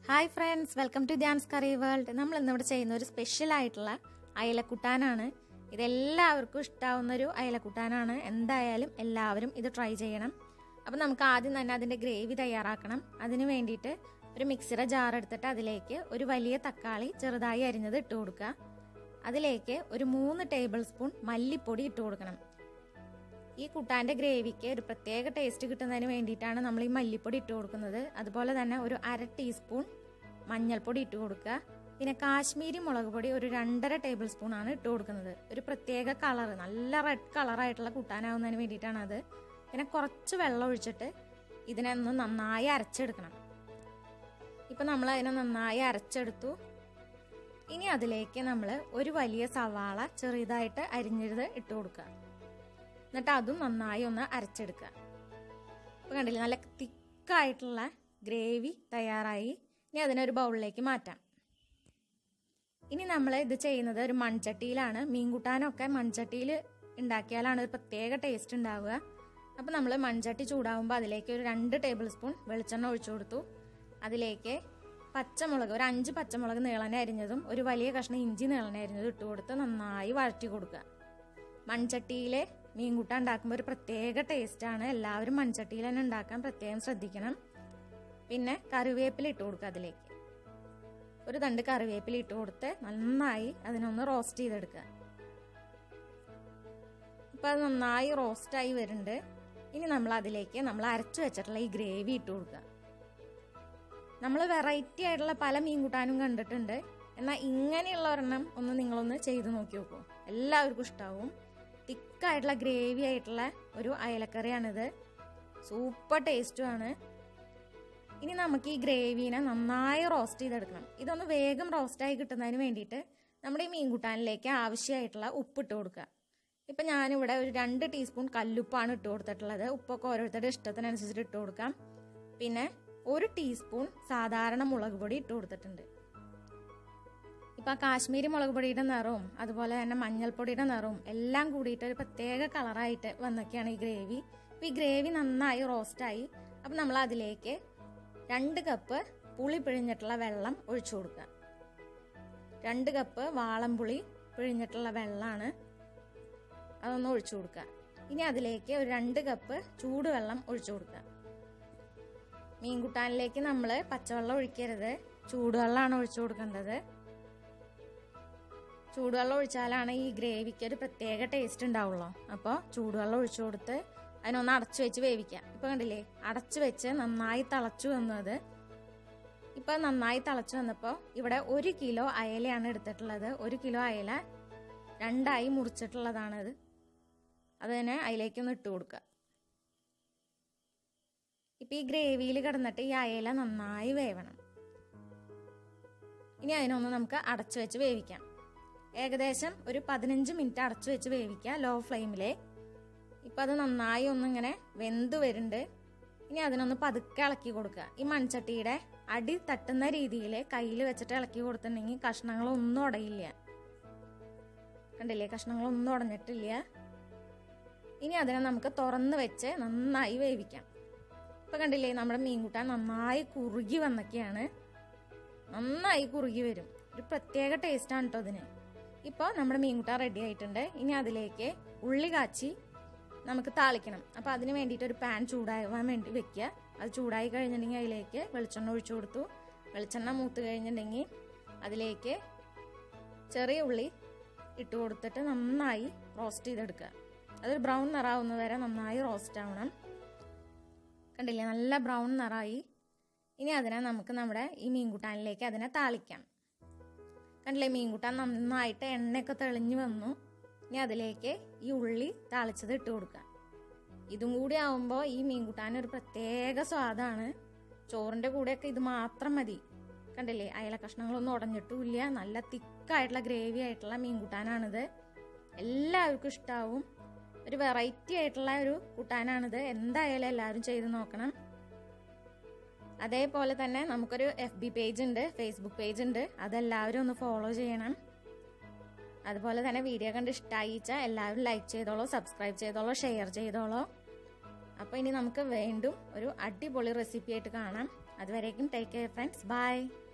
hi friends welcome to Dhyan's curry world നമ്മൾ ഇന്നിവിടെ ചെയ്യുന്ന ഒരു സ്പെഷ്യൽ ആയിട്ടുള്ള അയലക്കുട്ടാനാണ് ഇതെല്ലാവർക്കും ഇഷ്ടാവുന്ന ഒരു അയലക്കുട്ടാനാണ് എന്തായാലും എല്ലാവരും ഇത് ട്രൈ ചെയ്യണം അപ്പം നമുക്ക് ആദ്യം തന്നെ അതിൻ്റെ ഗ്രേവി തയ്യാറാക്കണം അതിന് വേണ്ടിയിട്ട് ഒരു മിക്സിയുടെ ജാർ എടുത്തിട്ട് അതിലേക്ക് ഒരു വലിയ തക്കാളി ചെറുതായി അരിഞ്ഞത് ഇട്ട് കൊടുക്കുക അതിലേക്ക് ഒരു മൂന്ന് ടേബിൾ സ്പൂൺ മല്ലിപ്പൊടി ഇട്ട് കൊടുക്കണം ഈ കുട്ടാൻ്റെ ഗ്രേവിക്ക് ഒരു പ്രത്യേക ടേസ്റ്റ് കിട്ടുന്നതിന് വേണ്ടിയിട്ടാണ് നമ്മൾ ഈ മല്ലിപ്പൊടി ഇട്ട് കൊടുക്കുന്നത് അതുപോലെ തന്നെ ഒരു അര ടീസ്പൂൺ മഞ്ഞൾപ്പൊടി ഇട്ട് കൊടുക്കുക പിന്നെ കാശ്മീരി മുളക് പൊടി ഒരു രണ്ടര ടേബിൾ സ്പൂൺ ആണ് ഇട്ട് കൊടുക്കുന്നത് ഒരു പ്രത്യേക കളർ നല്ല റെഡ് കളറായിട്ടുള്ള കുട്ടാനാവുന്നതിന് വേണ്ടിയിട്ടാണ് അത് പിന്നെ കുറച്ച് വെള്ളം ഒഴിച്ചിട്ട് ഇതിനെ ഒന്ന് നന്നായി അരച്ചെടുക്കണം ഇപ്പം നമ്മൾ അതിനെ നന്നായി അരച്ചെടുത്തു ഇനി അതിലേക്ക് നമ്മൾ ഒരു വലിയ സവാള ചെറുതായിട്ട് അരിഞ്ഞത് ഇട്ട് കൊടുക്കുക എന്നിട്ട് അതും നന്നായി ഒന്ന് അരച്ചെടുക്കുക ഇപ്പം കണ്ടില്ലേ നല്ല തിക്കായിട്ടുള്ള ഗ്രേവി തയ്യാറായി ഇനി അതിനൊരു ബൗളിലേക്ക് മാറ്റാം ഇനി നമ്മൾ ഇത് ചെയ്യുന്നത് ഒരു മൺചട്ടിയിലാണ് മീൻ കൂട്ടാനൊക്കെ മൺചട്ടിയിൽ ഉണ്ടാക്കിയാലാണ് ഒരു പ്രത്യേക ടേസ്റ്റ് ഉണ്ടാവുക അപ്പം നമ്മൾ മൺചട്ടി ചൂടാവുമ്പോൾ അതിലേക്ക് ഒരു രണ്ട് ടേബിൾ സ്പൂൺ വെളിച്ചെണ്ണ ഒഴിച്ചു കൊടുത്തു അതിലേക്ക് പച്ചമുളക് ഒരു അഞ്ച് പച്ചമുളക് നീളനെ അരിഞ്ഞതും ഒരു വലിയ കഷ്ണം ഇഞ്ചി നീളനെ അരിഞ്ഞതും ഇട്ട് കൊടുത്ത് നന്നായി വഴറ്റി കൊടുക്കുക മൺചട്ടിയിലെ മീൻകൂട്ട ഉണ്ടാക്കുമ്പോൾ ഒരു പ്രത്യേക ടേസ്റ്റാണ് എല്ലാവരും മൺചട്ടിയിൽ തന്നെ ഉണ്ടാക്കാൻ പ്രത്യേകം ശ്രദ്ധിക്കണം പിന്നെ കറിവേപ്പില ഇട്ട് കൊടുക്കുക അതിലേക്ക് ഒരു തണ്ട് കറിവേപ്പില ഇട്ട് കൊടുത്ത് നന്നായി അതിനൊന്ന് റോസ്റ്റ് ചെയ്തെടുക്കുക ഇപ്പം അത് നന്നായി റോസ്റ്റായി വരുന്നുണ്ട് ഇനി നമ്മൾ അതിലേക്ക് നമ്മൾ അരച്ചു വെച്ചിട്ടുള്ള ഈ ഗ്രേവി ഇട്ട് കൊടുക്കുക നമ്മൾ വെറൈറ്റി ആയിട്ടുള്ള പല മീൻകൂട്ടാനും കണ്ടിട്ടുണ്ട് എന്നാൽ ഇങ്ങനെയുള്ള ഒരെണ്ണം ഒന്ന് നിങ്ങളൊന്ന് ചെയ്ത് നോക്കി നോക്കൂ എല്ലാവർക്കും ഇഷ്ടാവും തിക്കായിട്ടുള്ള ഗ്രേവി ആയിട്ടുള്ള ഒരു അയലക്കറിയാണിത് സൂപ്പർ ടേസ്റ്റുമാണ് ഇനി നമുക്ക് ഈ ഗ്രേവീനെ നന്നായി റോസ്റ്റ് ചെയ്തെടുക്കണം ഇതൊന്ന് വേഗം റോസ്റ്റായി കിട്ടുന്നതിന് വേണ്ടിയിട്ട് നമ്മുടെ ഈ മീൻകൂട്ടാനിലേക്ക് ആവശ്യമായിട്ടുള്ള ഉപ്പ് ഇട്ട് കൊടുക്കുക ഇപ്പം ഞാനിവിടെ ഒരു രണ്ട് ടീസ്പൂൺ കല്ലുപ്പാണ് ഇട്ട് കൊടുത്തിട്ടുള്ളത് ഉപ്പൊക്കെ ഓരോരുത്തരുടെ ഇഷ്ടത്തിനനുസരിച്ചിട്ട് ഇട്ട് കൊടുക്കാം പിന്നെ ഒരു ടീസ്പൂൺ സാധാരണ മുളക് പൊടി ഇട്ട് കൊടുത്തിട്ടുണ്ട് ഇപ്പം ആ കാശ്മീരി മുളക് പൊടിയുടെ നിറവും അതുപോലെ തന്നെ മഞ്ഞൾപ്പൊടിയുടെ നിറവും എല്ലാം കൂടിയിട്ട് ഒരു പ്രത്യേക കളറായിട്ട് വന്നൊക്കെയാണ് ഈ ഗ്രേവി അപ്പം ഈ ഗ്രേവി നന്നായി റോസ്റ്റായി അപ്പം നമ്മൾ അതിലേക്ക് രണ്ട് കപ്പ് പുളി പിഴിഞ്ഞിട്ടുള്ള വെള്ളം ഒഴിച്ചു കൊടുക്കുക രണ്ട് കപ്പ് വാളംപുളി പിഴിഞ്ഞിട്ടുള്ള വെള്ളമാണ് അതൊന്ന് ഒഴിച്ചു കൊടുക്കുക ഇനി അതിലേക്ക് ഒരു രണ്ട് കപ്പ് ചൂടുവെള്ളം ഒഴിച്ചു കൊടുക്കുക മീൻകുട്ടാനിലേക്ക് നമ്മൾ പച്ചവെള്ളം ഒഴിക്കരുത് ചൂടുവെള്ളമാണ് ഒഴിച്ചു കൊടുക്കേണ്ടത് ചൂടുവെള്ളം ഒഴിച്ചാലാണ് ഈ ഗ്രേവിക്ക് ഒരു പ്രത്യേക ടേസ്റ്റ് ഉണ്ടാവുള്ളൂ അപ്പോൾ ചൂടുവെള്ളം ഒഴിച്ചു കൊടുത്ത് അതിനൊന്ന് അടച്ചു വെച്ച് വേവിക്കാം ഇപ്പം കണ്ടില്ലേ അടച്ചു വെച്ച് നന്നായി തിളച്ചു വന്നത് ഇപ്പം നന്നായി തിളച്ചു വന്നപ്പോൾ ഇവിടെ ഒരു കിലോ അയലയാണ് എടുത്തിട്ടുള്ളത് ഒരു കിലോ അയല രണ്ടായി മുറിച്ചിട്ടുള്ളതാണത് അത് തന്നെ അതിലേക്കൊന്ന് ഇട്ട് കൊടുക്കുക ഇപ്പം ഈ ഗ്രേവിയിൽ കിടന്നിട്ട് ഈ അയല നന്നായി വേവണം ഇനി അതിനൊന്ന് നമുക്ക് അടച്ചു വെച്ച് വേവിക്കാം ഏകദേശം ഒരു പതിനഞ്ച് മിനിറ്റ് അടച്ചു വെച്ച് വേവിക്കുക ലോ ഫ്ലെയിമിലെ ഇപ്പം അത് നന്നായി ഒന്നിങ്ങനെ വെന്ത് വരുന്നുണ്ട് ഇനി അതിനൊന്ന് പതുക്കെ ഇളക്കി കൊടുക്കുക ഈ മൺചട്ടിയുടെ അടി തട്ടുന്ന രീതിയിൽ കയ്യിൽ വെച്ചിട്ട് ഇളക്കി കൊടുത്തിട്ടുണ്ടെങ്കിൽ കഷ്ണങ്ങളൊന്നും ഉടയില്ല കണ്ടില്ലേ കഷ്ണങ്ങളൊന്നും ഉടഞ്ഞിട്ടില്ല ഇനി അതിനെ നമുക്ക് തുറന്ന് വെച്ച് നന്നായി വേവിക്കാം ഇപ്പം കണ്ടില്ലേ നമ്മുടെ മീൻകൂട്ടാൻ നന്നായി കുറുകി വന്നൊക്കെയാണ് നന്നായി കുറുകി വരും ഒരു പ്രത്യേക ടേസ്റ്റാണ് കേട്ടോ അതിന് ഇപ്പോൾ നമ്മുടെ മീൻകൂട്ടാൻ റെഡി ആയിട്ടുണ്ട് ഇനി അതിലേക്ക് ഉള്ളി കാച്ചി നമുക്ക് താളിക്കണം അപ്പോൾ അതിന് വേണ്ടിയിട്ട് ഒരു പാൻ ചൂടാകാൻ വേണ്ടി വെക്കുക അത് ചൂടായി കഴിഞ്ഞിട്ടുണ്ടെങ്കിൽ അതിലേക്ക് വെളിച്ചെണ്ണ ഒഴിച്ചു കൊടുത്തു വെളിച്ചെണ്ണ മൂത്ത് കഴിഞ്ഞിട്ടുണ്ടെങ്കിൽ അതിലേക്ക് ചെറിയ ഉള്ളി ഇട്ട് കൊടുത്തിട്ട് നന്നായി റോസ്റ്റ് ചെയ്തെടുക്കുക അതൊരു ബ്രൗൺ നിറാവുന്ന വരെ നന്നായി റോസ്റ്റ് ആവണം കണ്ടില്ലേ നല്ല ബ്രൗൺ നിറായി ഇനി അതിനെ നമുക്ക് നമ്മുടെ ഈ മീൻകൂട്ടാനിലേക്ക് അതിനെ താളിക്കാം കണ്ടില്ലേ മീൻകൂട്ടാൻ നന്നായിട്ട് എണ്ണയൊക്കെ തെളിഞ്ഞു വന്നു ഇനി അതിലേക്ക് ഈ ഉള്ളി താളിച്ചത് ഇട്ട് കൊടുക്കുക ഇതും കൂടി ആവുമ്പോൾ ഈ മീൻകൂട്ടാൻ ഒരു പ്രത്യേക സ്വാദാണ് ചോറിൻ്റെ കൂടെയൊക്കെ ഇത് മാത്രം മതി കണ്ടില്ലേ അയല കഷ്ണങ്ങളൊന്നും ഉടഞ്ഞിട്ടുമില്ല നല്ല തിക്കായിട്ടുള്ള ഗ്രേവി ആയിട്ടുള്ള മീൻകൂട്ടാനാണിത് എല്ലാവർക്കും ഇഷ്ടാവും ഒരു വെറൈറ്റി ആയിട്ടുള്ള ഒരു കൂട്ടാനാണിത് എന്തായാലും എല്ലാവരും ചെയ്ത് നോക്കണം അതേപോലെ തന്നെ നമുക്കൊരു എഫ് ബി പേജ് ഉണ്ട് ഫേസ്ബുക്ക് പേജ് ഉണ്ട് അതെല്ലാവരും ഒന്ന് ഫോളോ ചെയ്യണം അതുപോലെ തന്നെ വീഡിയോ കണ്ട് ഇഷ്ടമായിച്ചാൽ എല്ലാവരും ലൈക്ക് ചെയ്തോളൂ സബ്സ്ക്രൈബ് ചെയ്തോളൂ ഷെയർ ചെയ്തോളൂ അപ്പോൾ ഇനി നമുക്ക് വീണ്ടും ഒരു അടിപൊളി റെസിപ്പി ആയിട്ട് കാണാം അതുവരേക്കും ടേക്ക് കെയർ ഫ്രണ്ട്സ് ബൈ